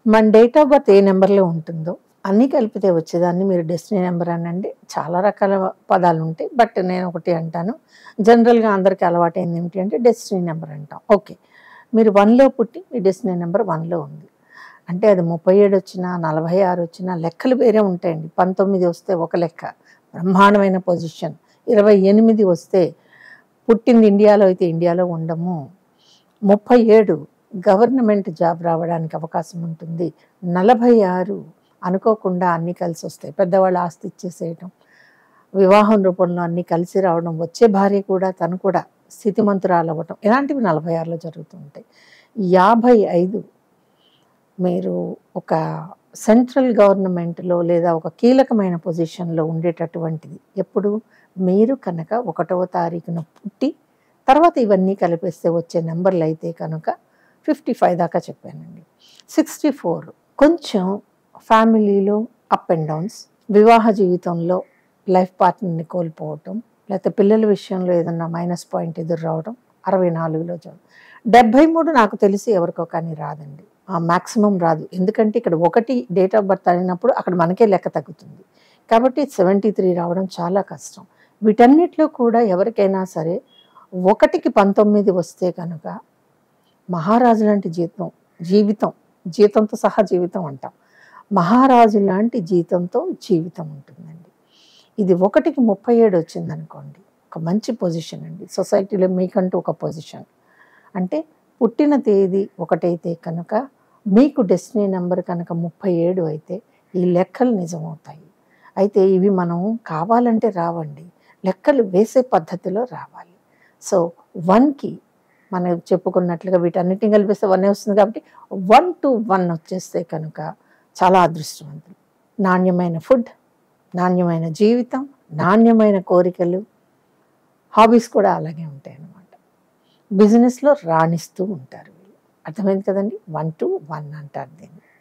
మన date of birth ఏ నెంబర్లో ఉంటుందో అన్నీ కలిపితే వచ్చేదాన్ని మీరు డెస్టినీ నెంబర్ అనండి చాలా రకాల పదాలు ఉంటాయి బట్ నేను ఒకటి అంటాను జనరల్గా అందరికీ అలవాటైంది ఏమిటి అంటే డెస్టినీ నెంబర్ అంటాం ఓకే మీరు వన్లో పుట్టి మీ డెస్టినీ నెంబర్ వన్లో ఉంది అంటే అది ముప్పై ఏడు వచ్చినా నలభై ఆరు వచ్చినా లెక్కలు వేరే ఉంటాయండి పంతొమ్మిది వస్తే ఒక లెక్క బ్రహ్మాండమైన పొజిషన్ ఇరవై ఎనిమిది వస్తే పుట్టింది ఇండియాలో అయితే ఇండియాలో ఉండము ముప్పై ఏడు గవర్నమెంట్ జాబ్ రావడానికి అవకాశం ఉంటుంది నలభై ఆరు అనుకోకుండా అన్నీ కలిసి వస్తాయి పెద్దవాళ్ళు ఆస్తి ఇచ్చేసేయటం వివాహం రూపంలో అన్నీ కలిసి రావడం వచ్చే భార్య కూడా తను కూడా స్థితిమంతురాలు అవ్వటం ఇలాంటివి నలభై ఆరులో జరుగుతూ ఉంటాయి యాభై ఐదు మీరు ఒక సెంట్రల్ గవర్నమెంట్లో లేదా ఒక కీలకమైన పొజిషన్లో ఉండేటటువంటిది ఎప్పుడు మీరు కనుక ఒకటవ తారీఖున పుట్టి తర్వాత ఇవన్నీ కలిపేస్తే వచ్చే నెంబర్లు అయితే కనుక ఫిఫ్టీ ఫైవ్ దాకా చెప్పానండి సిక్స్టీ ఫోర్ కొంచెం ఫ్యామిలీలో అప్ అండ్ డౌన్స్ వివాహ జీవితంలో లైఫ్ పార్ట్నర్ని కోల్పోవటం లేకపోతే పిల్లల విషయంలో ఏదన్నా మైనస్ పాయింట్ ఎదురు రావడం అరవై నాలుగులో చదువు డెబ్భై మూడు నాకు తెలిసి ఎవరికో కానీ రాదండి మ్యాక్సిమం రాదు ఎందుకంటే ఇక్కడ ఒకటి డేట్ ఆఫ్ బర్త్ అయినప్పుడు అక్కడ మనకే లెక్క తగ్గుతుంది కాబట్టి సెవెంటీ త్రీ రావడం చాలా కష్టం వీటన్నిటిలో కూడా ఎవరికైనా సరే ఒకటికి పంతొమ్మిది వస్తే కనుక మహారాజు లాంటి జీతం జీవితం జీతంతో సహా జీవితం అంటాం మహారాజు లాంటి జీతంతో జీవితం ఉంటుందండి ఇది ఒకటికి ముప్పై ఏడు వచ్చిందనుకోండి ఒక మంచి పొజిషన్ అండి సొసైటీలో మీకంటూ ఒక పొజిషన్ అంటే పుట్టిన తేదీ ఒకటైతే కనుక మీకు డెస్టినీ నెంబర్ కనుక ముప్పై ఏడు అయితే ఈ లెక్కలు నిజమవుతాయి అయితే ఇవి మనం కావాలంటే రావండి లెక్కలు వేసే పద్ధతిలో రావాలి సో వన్కి మనం చెప్పుకున్నట్లుగా వీటన్నిటిని కలిపిస్తే వన్ వస్తుంది కాబట్టి వన్ టు వన్ వచ్చేస్తే కనుక చాలా అదృష్టవంతులు నాణ్యమైన ఫుడ్ నాణ్యమైన జీవితం నాణ్యమైన కోరికలు హాబీస్ కూడా అలాగే ఉంటాయి అన్నమాట బిజినెస్లో రాణిస్తూ ఉంటారు వీళ్ళు అర్థమైంది కదండి వన్ టు వన్ అంటారు దీన్ని